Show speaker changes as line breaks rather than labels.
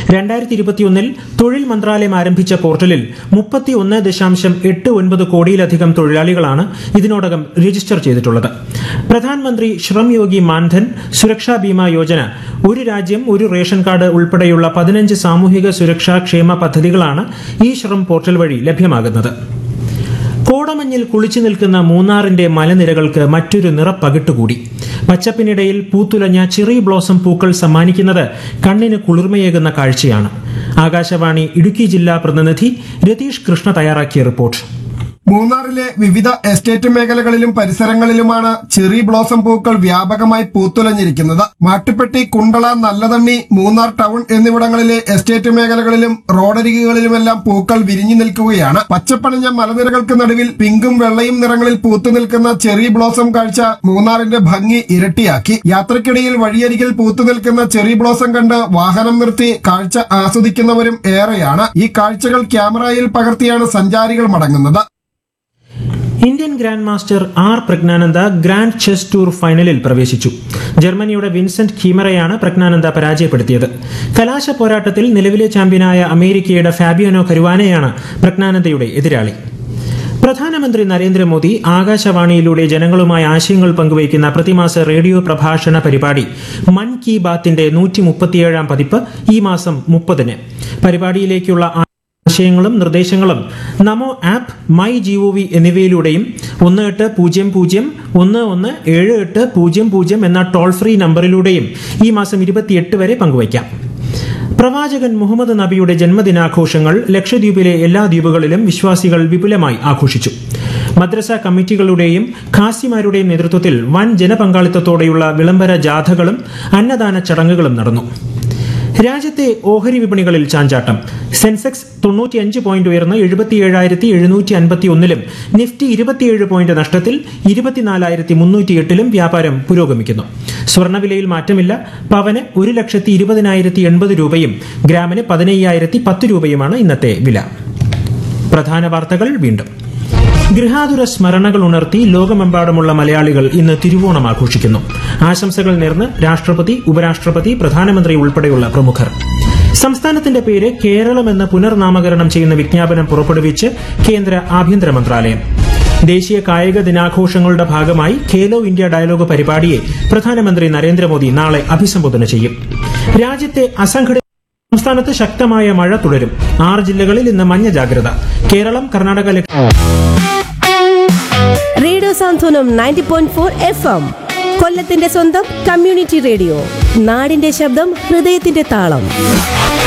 രണ്ടായിരത്തി ഇരുപത്തിയൊന്നിൽ തൊഴിൽ മന്ത്രാലയം ആരംഭിച്ച പോർട്ടലിൽ മുപ്പത്തി ഒന്ന് ദശാംശം എട്ട് ഒൻപത് കോടിയിലധികം തൊഴിലാളികളാണ് ഇതിനോടകം രജിസ്റ്റർ ചെയ്തിട്ടുള്ളത് പ്രധാനമന്ത്രി ശ്രം യോഗി മാൻധൻ സുരക്ഷാ ബീമ യോജന ഒരു രാജ്യം ഒരു റേഷൻ കാർഡ് ഉൾപ്പെടെയുള്ള പതിനഞ്ച് സാമൂഹിക സുരക്ഷാ ക്ഷേമ പദ്ധതികളാണ് ഈ ശ്രം പോർട്ടൽ വഴി ലഭ്യമാകുന്നത് കോടമഞ്ഞിൽ കുളിച്ചു നിൽക്കുന്ന മൂന്നാറിന്റെ മലനിരകൾക്ക് മറ്റൊരു നിറപ്പകിട്ടുകൂടി പച്ചപ്പിനിടയിൽ പൂത്തുലഞ്ഞ ചെറി ബ്ലോസം പൂക്കൾ സമ്മാനിക്കുന്നത് കണ്ണിന് കുളിർമയേകുന്ന കാഴ്ചയാണ് ആകാശവാണി ഇടുക്കി ജില്ലാ പ്രതിനിധി രതീഷ് കൃഷ്ണ തയ്യാറാക്കിയ റിപ്പോർട്ട്
മൂന്നാറിലെ വിവിധ എസ്റ്റേറ്റ് മേഖലകളിലും പരിസരങ്ങളിലുമാണ് ചെറി ബ്ലോസം പൂക്കൾ വ്യാപകമായി പൂത്തുലഞ്ഞിരിക്കുന്നത് മാട്ടുപ്പെട്ടി കുണ്ടള നല്ലതണ്ണി മൂന്നാർ ടൗൺ എന്നിവിടങ്ങളിലെ എസ്റ്റേറ്റ് മേഖലകളിലും റോഡരികുകളിലുമെല്ലാം പൂക്കൾ വിരിഞ്ഞു നിൽക്കുകയാണ് പച്ചപ്പണിഞ്ഞ മലനിരകൾക്ക് നടുവിൽ പിങ്കും വെള്ളയും നിറങ്ങളിൽ പൂത്തു നിൽക്കുന്ന ചെറി ബ്ലോസം കാഴ്ച മൂന്നാറിന്റെ ഭംഗി ഇരട്ടിയാക്കി യാത്രക്കിടയിൽ വഴിയരികിൽ പൂത്തു നിൽക്കുന്ന ചെറി ബ്ലോസം കണ്ട് വാഹനം നിർത്തി കാഴ്ച ആസ്വദിക്കുന്നവരും ഏറെയാണ് ഈ കാഴ്ചകൾ ക്യാമറയിൽ പകർത്തിയാണ് സഞ്ചാരികൾ മടങ്ങുന്നത്
Indian grand master R Praggnanandhaa grand chess tour ഫൈനലിൽ പ്രവേശിച്ചു ജർമ്മനിയുടെ വിൻസെന്റ് കീമറയാണ് പ്രജ്ഞാനന്ദ പരാജയപ്പെടുത്തിയത് കലാശ പോരാട്ടത്തിൽ നിലവിലെ ചാമ്പ്യനായ അമേരിക്കയുടെ ഫാബിയനോ കരുവാനെയാണ് പ്രജ്ഞാനന്ദയുടെ എതിരാളി പ്രധാനമന്ത്രി നരേന്ദ്രമോദി ആകാശവാണിയിലൂടെ ജനങ്ങളുമായി ആശയങ്ങൾ പങ്കുവയ്ക്കുന്ന പ്രതിമാസ റേഡിയോ പ്രഭാഷണ പരിപാടി മൻ കി ബാത്തിന്റെ നൂറ്റി മുപ്പത്തിയേഴാം പതിപ്പ് ഈ മാസം മുപ്പതിന് പരിപാടിയിലേക്കുള്ള ആശയങ്ങളും നിർദ്ദേശങ്ങളും നമോ ആപ്പ് മൈ ജിഒവി എന്നിവയിലൂടെയും ഒന്ന് എട്ട് പൂജ്യം പൂജ്യം ഒന്ന് ഒന്ന് ഏഴ് എട്ട് പൂജ്യം പൂജ്യം എന്ന ടോൾ ഫ്രീ നമ്പറിലൂടെയും ഈ മാസം ഇരുപത്തിയെട്ട് വരെ പങ്കുവയ്ക്കാം പ്രവാചകൻ മുഹമ്മദ് നബിയുടെ ജന്മദിനാഘോഷങ്ങൾ ലക്ഷദ്വീപിലെ എല്ലാ ദ്വീപുകളിലും വിശ്വാസികൾ വിപുലമായി ആഘോഷിച്ചു മദ്രസ കമ്മിറ്റികളുടെയും ഖാസിമാരുടെയും നേതൃത്വത്തിൽ വൻ ജനപങ്കാളിത്തത്തോടെയുള്ള വിളംബര ജാഥകളും അന്നദാന ചടങ്ങുകളും നടന്നു രാജ്യത്തെ ഓഹരി വിപണികളിൽ ചാഞ്ചാട്ടം സെൻസെക്സ് തൊണ്ണൂറ്റിയഞ്ച് പോയിന്റ് ഉയർന്ന് എഴുപത്തിയേഴായിരത്തി എഴുന്നൂറ്റി അൻപത്തി ഒന്നിലും നിഫ്റ്റി ഇരുപത്തിയേഴ് പോയിന്റ് നഷ്ടത്തിൽ ഇരുപത്തിനാലായിരത്തി മുന്നൂറ്റി എട്ടിലും വ്യാപാരം പുരോഗമിക്കുന്നു സ്വർണ്ണവിലയിൽ മാറ്റമില്ല പവന് ഒരു ലക്ഷത്തി ഇരുപതിനായിരത്തി എൺപത് രൂപയും ഗ്രാമിന് പതിനയ്യായിരത്തി പത്ത് രൂപയുമാണ് ഇന്നത്തെ വില പ്രധാന വാർത്തകൾ വീണ്ടും ഗൃഹാതുര സ്മരണകൾ ഉണർത്തി ലോകമെമ്പാടുമുള്ള മലയാളികൾ ഇന്ന് തിരുവോണം ആഘോഷിക്കുന്നു ആശംസകൾ നേർന്ന് രാഷ്ട്രപതി ഉപരാഷ്ട്രപതി പ്രധാനമന്ത്രി ഉൾപ്പെടെയുള്ള പ്രമുഖർ സംസ്ഥാനത്തിന്റെ പേര് കേരളമെന്ന് പുനർനാമകരണം ചെയ്യുന്ന വിജ്ഞാപനം പുറപ്പെടുവിച്ച് കേന്ദ്ര ആഭ്യന്തര മന്ത്രാലയം ദേശീയ കായിക ദിനാഘോഷങ്ങളുടെ ഭാഗമായി ഖേലോ ഇന്ത്യ ഡയലോഗ് പരിപാടിയെ പ്രധാനമന്ത്രി നരേന്ദ്രമോദി നാളെ അഭിസംബോധന ചെയ്യും രാജ്യത്തെ അസംഘടിത സംസ്ഥാനത്ത് ശക്തമായ മഴ തുടരും ആറ് ജില്ലകളിൽ ഇന്ന് മഞ്ഞ ജാഗ്രത കേരളം കർണാടക ലക്ഷ-
radio Santhwanam ninety point four F M കൊല്ലത്തിന്റെ സ്വന്തം കമ്മ്യൂണിറ്റി റേഡിയോ നാടിന്റെ ശബ്ദം ഹൃദയത്തിന്റെ താളം